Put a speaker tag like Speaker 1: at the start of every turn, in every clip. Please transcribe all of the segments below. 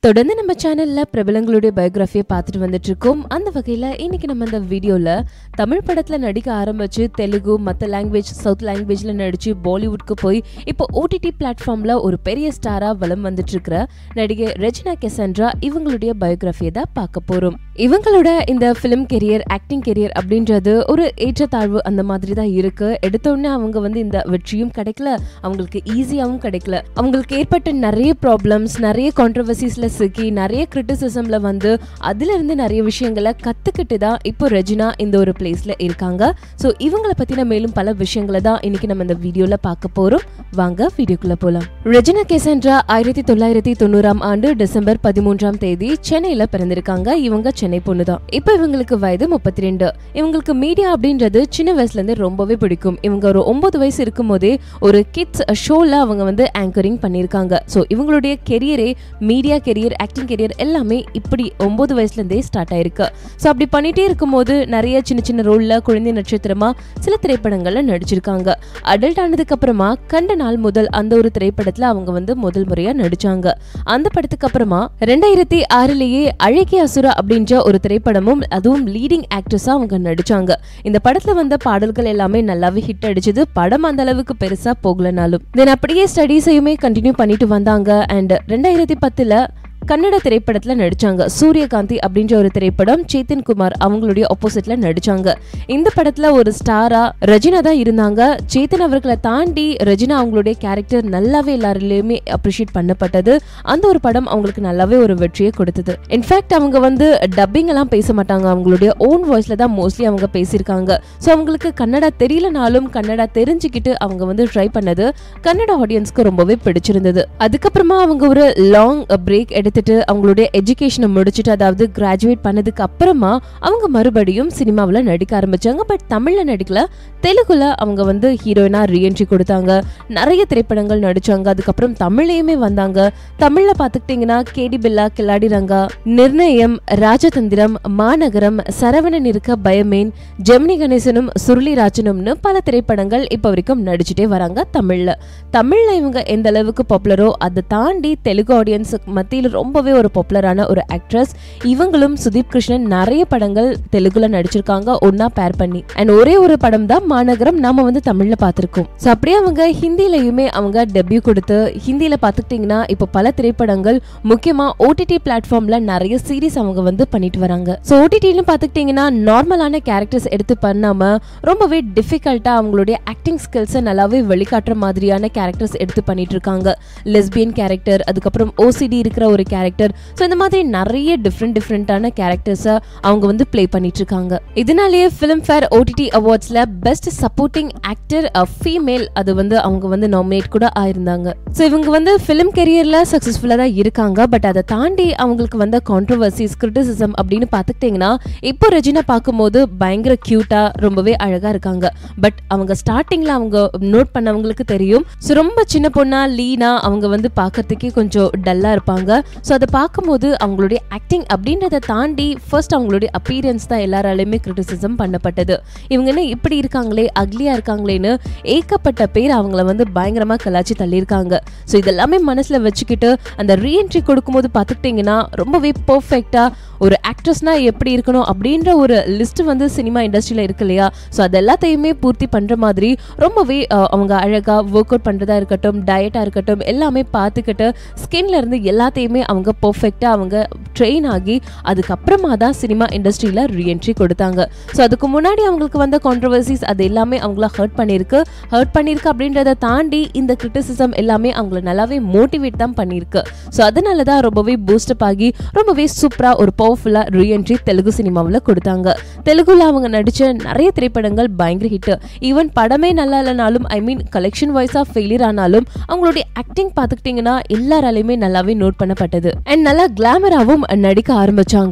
Speaker 1: தொடர்ந்து நம்ம சேனல்ல பிரபலங்களுடைய பயோகிராஃபியை பார்த்துட்டு வந்துட்டு இருக்கோம் அந்த வகையில இன்னைக்கு நம்ம இந்த வீடியோல தமிழ் படத்துல நடிக்க ஆரம்பிச்சு தெலுங்கு மற்ற லாங்குவேஜ் சவுத் லாங்குவேஜ்ல நடிச்சு பாலிவுட்க்கு போய் இப்போ ஓடிடி பிளாட்ஃபார்ம்ல ஒரு பெரிய ஸ்டாரா வலம் வந்துட்டு இருக்கிற நடிகை ரெஜினா கெசன்ட்ரா இவங்களுடைய பயோகிராஃபியை தான் பார்க்க போறோம் இவங்களோட இந்த ஃபிலிம் கெரியர் ஆக்டிங் கெரியர் அப்படின்றது ஒரு ஏற்றத்தாழ்வு அந்த மாதிரி தான் இருக்கு எடுத்த உடனே அவங்க வந்து இந்த வெற்றியும் கிடைக்கல அவங்களுக்கு ஈஸியாகவும் கிடைக்கல அவங்களுக்கு ஏற்பட்ட நிறைய ப்ராப்ளம்ஸ் நிறைய கான்ட்ரவர்சிஸ்ல சிக்கி நிறைய கிரிட்டிசிசம்ல வந்து அதுல இருந்து நிறைய விஷயங்களை கத்துக்கிட்டு தான் இப்போ ரெஜினா இந்த ஒரு பிளேஸ்ல இருக்காங்க ஸோ இவங்களை பத்தின மேலும் பல விஷயங்களை தான் இன்னைக்கு நம்ம இந்த வீடியோல பார்க்க போறோம் வாங்க வீடியோக்குள்ள போலாம் ரெஜினா கேசன்ட்ரா ஆயிரத்தி தொள்ளாயிரத்தி தொண்ணூறாம் ஆண்டு டிசம்பர் பதிமூன்றாம் தேதி சென்னையில பிறந்திருக்காங்க இவங்க சென்னை பொண்ணு தான் இப்போ இவங்களுக்கு வயது முப்பத்தி ரெண்டு இவங்களுக்கு மீடியா அப்படின்றது சின்ன வயசுல இருந்து ரொம்பவே பிடிக்கும் இவங்க ஒரு ஒன்பது வயசு இருக்கும் போதே ஒரு கிட்ஸ் ஷோல அவங்க வந்து ஆங்கரிங் பண்ணியிருக்காங்க ஸோ இவங்களுடைய கெரியரே மீடியா கெரியர் ஆக்டிங் கெரியர் எல்லாமே இப்படி ஒன்பது வயசுல இருந்தே ஸ்டார்ட் ஆயிருக்கு ஸோ அப்படி பண்ணிட்டே இருக்கும்போது நிறைய சின்ன சின்ன ரோல்ல குழந்தை நட்சத்திரமா சில திரைப்படங்கள்ல நடிச்சிருக்காங்க அடல்ட் ஆனதுக்கு அப்புறமா கண்ட நாள் முதல் அந்த ஒரு திரைப்படத்துல அவங்க வந்து முதல் முறையா நடிச்சாங்க அந்த படத்துக்கு அப்புறமா ரெண்டாயிரத்தி ஆறுலயே அழகிய அசுரா அப்படின்ற ஒரு திரைப்படமும் அதுவும் லீடிங் ஆக்ட்ரஸா அவங்க நடிச்சாங்க இந்த படத்துல வந்த பாடல்கள் எல்லாமே நல்லாவே ஹிட் அடிச்சது படம் அந்த அளவுக்கு பெருசா போகலனாலும் தென் அப்படியே ஸ்டடீஸையுமே கண்டினியூ பண்ணிட்டு வந்தாங்க அண்ட் ரெண்டாயிரத்தி பத்துல கன்னட திரைப்படத்துல நடிச்சாங்க சூரியகாந்தி அப்படின்ற ஒரு திரைப்படம் சேத்தன் குமார் அவங்களுடைய ஆப்போசிட்ல நடிச்சாங்க இந்த படத்துல ஒரு ஸ்டாரா ரஜினா தான் இருந்தாங்க சேத்தன் அவர்களை தாண்டி ரஜினா அவங்களுடைய கேரக்டர் நல்லாவே எல்லாரிலையுமே அப்ரிஷியேட் பண்ணப்பட்டது அந்த ஒரு படம் அவங்களுக்கு நல்லாவே ஒரு வெற்றியை கொடுத்தது இன்ஃபேக்ட் அவங்க வந்து டப்பிங் எல்லாம் பேச மாட்டாங்க அவங்களுடைய ஓன் வாய்ஸ்ல தான் மோஸ்ட்லி அவங்க பேசியிருக்காங்க ஸோ அவங்களுக்கு கன்னடா தெரியலனாலும் கன்னடா தெரிஞ்சுக்கிட்டு அவங்க வந்து ட்ரை பண்ணது கன்னட ஆடியன்ஸ்க்கு ரொம்பவே பிடிச்சிருந்தது அதுக்கப்புறமா அவங்க ஒரு லாங் பிரேக் எடுத்துட்டு அவங்களுடைய எஜுகேஷனை முடிச்சுட்டு அதாவது கிராஜுவேட் பண்ணதுக்கு அப்புறமா அவங்க மறுபடியும் சினிமாவில் நடிக்க ஆரம்பிச்சாங்க பட் தமிழ்ல நடிக்கல தெலுங்குல அவங்க வந்து ஹீரோயினா ரீஎன்ட்ரி கொடுத்தாங்க நிறைய திரைப்படங்கள் நடிச்சாங்க அதுக்கப்புறம் தமிழ்லயுமே வந்தாங்க தமிழ்ல பாத்துக்கிட்டீங்கன்னா கேடி பில்லா கில்லாடி ரங்கா நிர்ணயம் ராஜதந்திரம் மாநகரம் சரவணன் இருக்க பயமேன் ஜெமினி கணேசனும் சுருளிராஜனும்னு பல திரைப்படங்கள் இப்ப வரைக்கும் நடிச்சுட்டே வராங்க தமிழ்ல தமிழ்ல இவங்க எந்த அளவுக்கு பாப்புலரோ அதை தாண்டி தெலுங்கு ஆடியன்ஸ் மத்தியில் ரொம்பவே ஒரு பாப்புலரான ஒரு ஆக்ட்ரஸ் இவங்களும் சுதீப் கிருஷ்ணன் நிறைய படங்கள் தெலுங்குல நடிச்சிருக்காங்க ஒன்னா பேர் பண்ணி அண்ட் ஒரே ஒரு படம் தான் மாநகரம் நாம வந்து தமிழ்ல பார்த்திருக்கோம் ஸோ அப்படியே அவங்க ஹிந்திலையுமே அவங்க டெபியூ கொடுத்து ஹிந்தியில பார்த்துக்கிட்டிங்கன்னா இப்போ பல திரைப்படங்கள் முக்கியமா ஓடிடி பிளாட்ஃபார்ம்ல நிறைய சீரிஸ் அவங்க வந்து பண்ணிட்டு வராங்க ஸோ ஓடிடின்னு பார்த்துக்கிட்டிங்கன்னா நார்மலான கேரக்டர்ஸ் எடுத்து பண்ணாம ரொம்பவே டிஃபிகல்ட்டா அவங்களுடைய ஆக்டிங் ஸ்கில்ஸை நல்லாவே வெளிக்காட்டுற மாதிரியான கேரக்டர்ஸ் எடுத்து பண்ணிட்டு இருக்காங்க லெஸ்பியன் கேரக்டர் அதுக்கப்புறம் ஓசிடி இருக்கிற ஒரு கேரக்டர் ஸோ இந்த மாதிரி நிறைய டிஃப்ரெண்ட் டிஃப்ரெண்டான கேரக்டர்ஸை அவங்க வந்து ப்ளே பண்ணிட்டு இருக்காங்க இதனாலேயே ஃபிலிம் ஃபேர் ஓடிடி அவார்ட்ஸ்ல பெஸ்ட் சப்போர்ட்டிங் ஆக்டர் ஃபீமேல் அது வந்து அவங்க வந்து நாமினேட் கூட ஆயிருந்தாங்க ஸோ இவங்க வந்து ஃபிலிம் கெரியர்ல சக்ஸஸ்ஃபுல்லாக தான் இருக்காங்க பட் அதை தாண்டி அவங்களுக்கு வந்த கான்ட்ரவர்சிஸ் கிரிட்டிசிசம் அப்படின்னு பார்த்துக்கிட்டிங்கன்னா இப்போ ரெஜினா பார்க்கும்போது பயங்கர க்யூட்டா ரொம்பவே அழகா இருக்காங்க பட் அவங்க ஸ்டார்டிங்ல அவங்க நோட் பண்ணவங்களுக்கு தெரியும் ஸோ ரொம்ப சின்ன பொண்ணா லீனா அவங்க வந்து பார்க்கறதுக்கே கொஞ்சம் டல்லா இருப்பாங்க ஸோ அதை பார்க்கும்போது அவங்களுடைய ஆக்டிங் அப்படின்றத தாண்டி ஃபர்ஸ்ட் அவங்களுடைய அப்பீரியன்ஸ் தான் எல்லாராலையுமே கிரிட்டிசிசம் பண்ணப்பட்டது இவங்க என்ன இப்படி இருக்காங்களே அக்லியா இருக்காங்களேன்னு ஏகப்பட்ட பேர் அவங்கள வந்து பயங்கரமா கலாச்சி தள்ளியிருக்காங்க ஸோ இதெல்லாமே மனசுல வச்சுக்கிட்டு அந்த ரீஎன்ட்ரி கொடுக்கும்போது பார்த்துக்கிட்டிங்கன்னா ரொம்பவே பர்ஃபெக்டா ஒரு ஆக்ட்ரஸ்னா எப்படி இருக்கணும் அப்படின்ற ஒரு லிஸ்ட் வந்து சினிமா இண்டஸ்ட்ரியில இருக்கு இல்லையா ஸோ அது எல்லாத்தையுமே பூர்த்தி பண்ற மாதிரி ரொம்பவே அஹ், அவங்க அழகா ஒர்க் அவுட் பண்றதா இருக்கட்டும் டயட்டா இருக்கட்டும் எல்லாமே பார்த்துக்கிட்டு ஸ்கின்ல இருந்து எல்லாத்தையுமே அவங்க பர்ஃபெக்டா அவங்க ட்ரெயின் ஆகி அதுக்கப்புறமா தான் சினிமா இண்டஸ்ட்ரியில ரீஎன்ட்ரி கொடுத்தாங்க ஸோ அதுக்கு முன்னாடி அவங்களுக்கு வந்த கான்ட்ரவர்சிஸ் அது எல்லாமே அவங்கள ஹர்ட் பண்ணியிருக்கு ஹர்ட் பண்ணியிருக்கு அப்படின்றத தாண்டி இந்த கிரிட்டிசிசம் எல்லாமே அவங்கள நல்லாவே மோட்டிவேட் தான் பண்ணியிருக்கு ஸோ அதனால தான் ரொம்பவே பூஸ்டப் ஆகி ரொம்பவே சூப்பரா ஒரு பவர்ஃபுல்லா ரீஎன்ட்ரி தெலுங்கு சினிமாவில் கொடுத்தாங்க தெலுங்குல அவங்க நடிச்ச நிறைய திரைப்படங்கள் பயங்கர ஹிட் ஈவன் படமே நல்லா இல்லைனாலும் ஐ மீன் கலெக்ஷன் வைஸா ஃபெயிலியர் ஆனாலும் அவங்களுடைய ஆக்டிங் பார்த்துக்கிட்டிங்கன்னா எல்லாராலையுமே நல்லாவே நோட் பண்ணப்பட்டது அண்ட் நல்லா கிளாமராகவும் நடிக்க ஆரம்பிச்சாங்க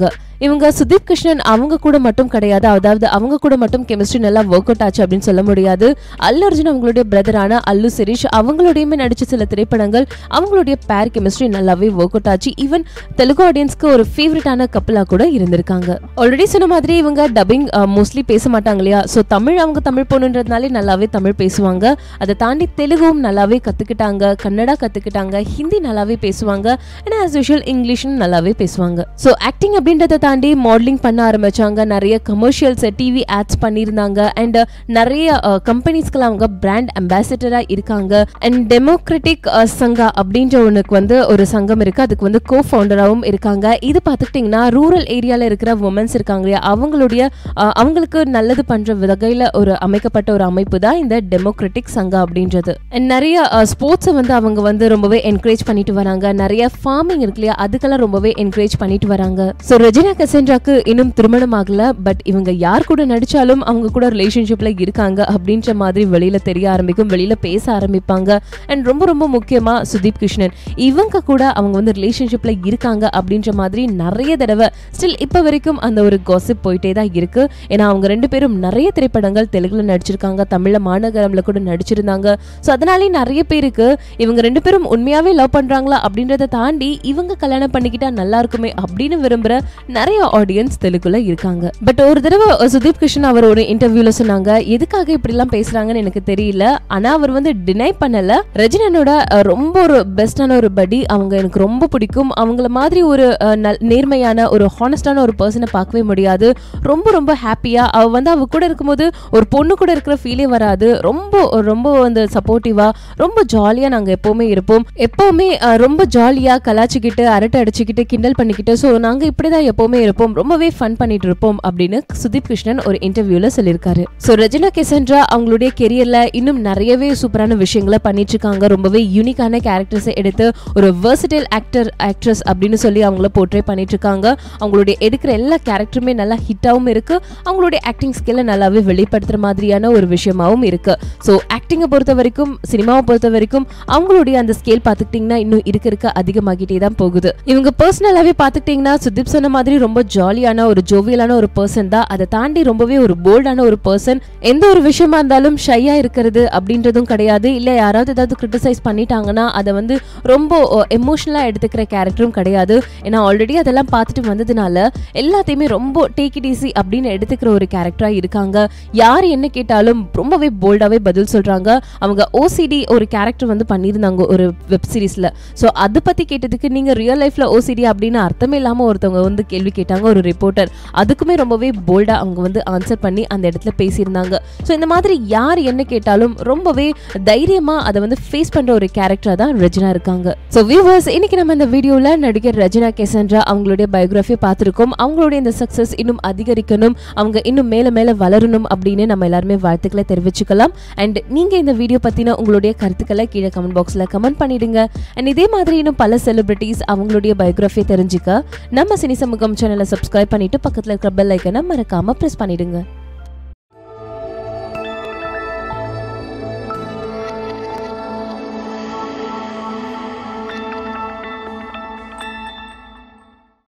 Speaker 1: இவங்க சுதீப் கிருஷ்ணன் அவங்க கூட மட்டும் கிடையாது அதாவது அவங்க கூட மட்டும் கெமிஸ்ட்ரி நல்லா ஒர்க் அவுட் ஆச்சு அப்படின்னு சொல்ல முடியாது அல்லு அர்ஜுன் அவங்களுடைய பிரதரான அல்லு சிரீஷ் அவங்களுடையுமே நடிச்ச சில திரைப்படங்கள் அவங்களுடைய பேர் கெமிஸ்ட்ரி நல்லாவே ஒர்க் அவுட் ஆச்சு ஈவன் தெலுங்கு ஆடியன்ஸ்க்கு ஒரு ஃபேவரட்டான கப்பலா கூட இருந்திருக்காங்க ஆல்ரெடி சொன்ன மாதிரி இவங்க டப்பிங் மோஸ்ட்லி பேச மாட்டாங்க இல்லையா ஸோ தமிழ் அவங்க தமிழ் பொண்ணுன்றதுனாலே நல்லாவே தமிழ் பேசுவாங்க அதை தாண்டி தெலுங்கும் நல்லாவே கத்துக்கிட்டாங்க கன்னடா கத்துக்கிட்டாங்க ஹிந்தி நல்லாவே பேசுவாங்க அண்ட் ஆஸ் யூஷுவல் இங்கிலீஷும் நல்லாவே பேசுவாங்க ஸோ ஆக்டிங் அப்படின்றத தாண்டி மாடலிங் பண்ண ஆரம்பிச்சாங்க நிறைய கமர்ஷியல்ஸ் டிவி ஆட்ஸ் பண்ணியிருந்தாங்க அண்ட் நிறைய கம்பெனிஸ்க்குலாம் அவங்க பிராண்ட் அம்பாசிடராக இருக்காங்க அண்ட் டெமோக்ராட்டிக் சங்கா அப்படின்ற ஒன்றுக்கு வந்து ஒரு சங்கம் இருக்கு அதுக்கு வந்து கோ ஃபவுண்டராகவும் இருக்காங்க இது பார்த்துக்கிட்டிங்கன்னா ரூரல் ஏரியாவில் இருக்கிற உமன்ஸ் இருக்காங்க இல்லையா அவங்களுடைய அஹ், அவங்களுக்கு நல்லது பண்ற வகையில் ஒரு அமைக்கப்பட்ட ஒரு அமைப்பு தான் இந்த டெமோக்ராட்டிக் சங்கா அப்படின்றது And நிறைய ஸ்போர்ட்ஸை வந்து அவங்க வந்து ரொம்பவே என்கரேஜ் பண்ணிட்டு வராங்க நிறைய ஃபார்மிங் இருக்கு இல்லையா அதுக்கெல்லாம் ரொம்பவே என்கரேஜ் பண்ணிட்டு வராங்க ஸோ ரெஜினா கசென்ட்ராக்கு இன்னும் திருமணம் ஆகல பட் இவங்க யார் கூட நடிச்சாலும் அவங்க கூட ரிலேஷன்ஷிப்ல இருக்காங்க அப்படின்ற மாதிரி வெளியில தெரிய ஆரம்பிக்கும் வெளியில பேச ஆரம்பிப்பாங்க அண்ட் ரொம்ப ரொம்ப முக்கியமா சுதீப் கிருஷ்ணன் இவங்க கூட அவங்க வந்து ரிலேஷன்ஷிப்ல இருக்காங்க அப்படின்ற மாதிரி நிறைய தடவை ஸ்டில் இப்போ வரைக்கும் அந்த ஒரு காசிப் போயிட்டே தான் இருக்கு ஏன்னா அவங்க ரெண்டு பேரும் நிறைய திரைப்படங்கள் தெலுங்குல நடிச்சிருக்காங்க தமிழ்ல மாநகரம்ல கூட நடிச்சிருந்தாங்க ஸோ அதனாலே நிறைய பேருக்கு இவங்க ரெண்டு பேரும் உண்மையாவே லவ் பண்றாங்களா அப்படின்றத தாண்டி இவங்க கல்யாணம் பண்ணிக்கிட்டா நல்லா இருக்குமே அப்படின்னு விரும்புற நிறைய ஆடியன்ஸ் தெலுங்குல இருக்காங்க பட் ஒரு தடவை சுதீப் கிருஷ்ணன் அவர் ஒரு இன்டர்வியூல சொன்னாங்க எதுக்காக இப்படிலாம் பேசுறாங்கன்னு எனக்கு தெரியல ஆனா அவர் வந்து டினை பண்ணல ரஜினனோட அஹ், ரொம்ப ஒரு பெஸ்டான ஒரு படி அவங்க எனக்கு ரொம்ப பிடிக்கும் அவங்கள மாதிரி ஒரு அஹ், நல்- நேர்மையான ஒரு ஹானஸ்டான ஒரு பர்சனை பார்க்கவே முடியாது ரொம்ப ரொம்ப ஹாப்பியா அவ வந்து அவ கூட இருக்கும்போது ஒரு பொண்ணு கூட இருக்கிற ஃபீலே வராது ரொம்ப ரொம்ப வந்து சப்போர்ட்டிவா ரொம்ப ஜாலியா நாங்க எப்பவுமே இருப்போம் எப்பவுமே அஹ், ரொம்ப ஜாலியா கலாச்சிக்கிட்டு அரட்டை அடிச்சுக்கிட்டு கிண்டல் பண்ணிக்கிட்டு ஸோ நாங்க இப்படிதான் எப்பவுமே இருப்போம் ரொம்பவே ஃபன் பண்ணிட்டு இருப்போம் அப்படின்னு சுதீப் கிருஷ்ணன் ஒரு இன்டர்வியூல சொல்லியிருக்காரு ஸோ ரஜினா கெசன்ட்ரா அவங்களுடைய கெரியர்ல இன்னும் நிறையவே சூப்பரான விஷயங்களை பண்ணிட்டு இருக்காங்க ரொம்பவே யூனிக்கான கேரக்டர்ஸை எடுத்து ஒரு versatile ஆக்டர் ஆக்ட்ரஸ் அப்படின்னு சொல்லி அவங்கள போர்ட்ரே பண்ணிட்டு இருக்காங்க அவங்களுடைய எடுக்கிற எல்லா கேரக்டருமே நல்லா ஹிட்டாவும் இருக்கு அவங்களுடைய ஆக்டிங் ஸ்கில்லை நல்லாவே வெளிப்படுத்துற மாதிரியான ஒரு விஷயமாவும் இருக்கு ஸோ ஆக்டிங்கை பொறுத்த வரைக்கும் சினிமாவை பொறுத்த வரைக்கும் அவங்களுடைய அந்த ஸ்கேல் பார்த்துக்கிட்டிங்கன்னா இன்னும் இருக்க இருக்க அதிகமாகிட்டே தான் போகுது இவங்க பர்சனலாகவே பார்த்துக்கிட்டிங்கன்னா சுதீப் சொன்ன மாதிரி ரொம்ப ஜாலியான ஒரு ஜோவியலான ஒரு பர்சன் தான் அதை தாண்டி ரொம்பவே ஒரு போல்டான ஒரு பர்சன் எந்த ஒரு விஷயமா இருந்தாலும் ஷையா இருக்கிறது அப்படின்றதும் கிடையாது இல்லை யாராவது ஏதாவது கிரிட்டிசைஸ் பண்ணிட்டாங்கன்னா அதை வந்து ரொம்ப எமோஷனலாக எடுத்துக்கிற கேரக்டரும் கிடையாது ஏன்னா ஆல்ரெடி அதெல்லாம் பார்த்துட்டு வந்ததுனால எல்லாத்தையுமே ரொம்ப டேக் இட் ஈஸி அப்படின்னு எடுத்துக்கிற ஒரு கேரக்டராக இருக்காங்க யார் என்ன கேட்டாலும் ரொம்பவே போல்டாகவே பதில் சொல்கிறாங்க அவங்க ஓசிடி ஒரு கேரக்டர் வந்து பண்ணியிருந்தாங்க ஒரு வெப் சீரிஸில் ஸோ அதை பற்றி கேட்டதுக்கு நீங்கள் ரியல் லைஃப்பில் ஓசிடி அப்படின்னு அர்த்தமே இல்லாமல் ஒருத்தவங்க வந்து கேள்வி கேட்டாங்க ஒரு ரிப்போர்ட்டர் அதுக்குமே ரொம்பவே போல்டாக அவங்க வந்து ஆன்சர் பண்ணி அந்த இடத்துல பேசியிருந்தாங்க ஸோ இந்த மாதிரி யார் என்ன கேட்டாலும் ரொம்பவே தைரியமாக அதை வந்து ஃபேஸ் பண்ணுற ஒரு கேரக்டராக தான் ரஜினா இருக்காங்க ஸோ வியூவர்ஸ் இன்னைக்கு நம்ம இந்த வீடியோவில் நடிகர் ரஜினா கெசன்ட்ரா அவங்களுடைய பயோகிராஃபி பார்த்துருக்கோம் அவங்களுடைய இந்த சக்ஸஸ் இன்னும் அதிகரிக்கணும் அவங்க இன்னும் மேலே மேலே வளரணும் அப்படின்னு நம்ம எல்லாருமே வாழ்த்துக்களை தெரிவிச்சுக்கலாம் அண்ட் நீங்கள் இந்த வீடியோ பற்றின உங்களுடைய கருத்துக்களை கீழே கமெண்ட் பாக்ஸில் கமெண்ட் பண்ணிடுங்க அண்ட் இதே மாதிரி இன்னும் பல செலிபிரிட்டிஸ் அவங்களுடைய பயோகிராஃபி தெரிஞ்சுக்க நம்ம சினி சமூகம் சேனலை சப்ஸ்கிரைப் பண்ணிட்டு பக்கத்தில் இருக்கிற பெல் ஐக்கனை மறக்காம ப்ரெஸ் பண்ணிடுங்க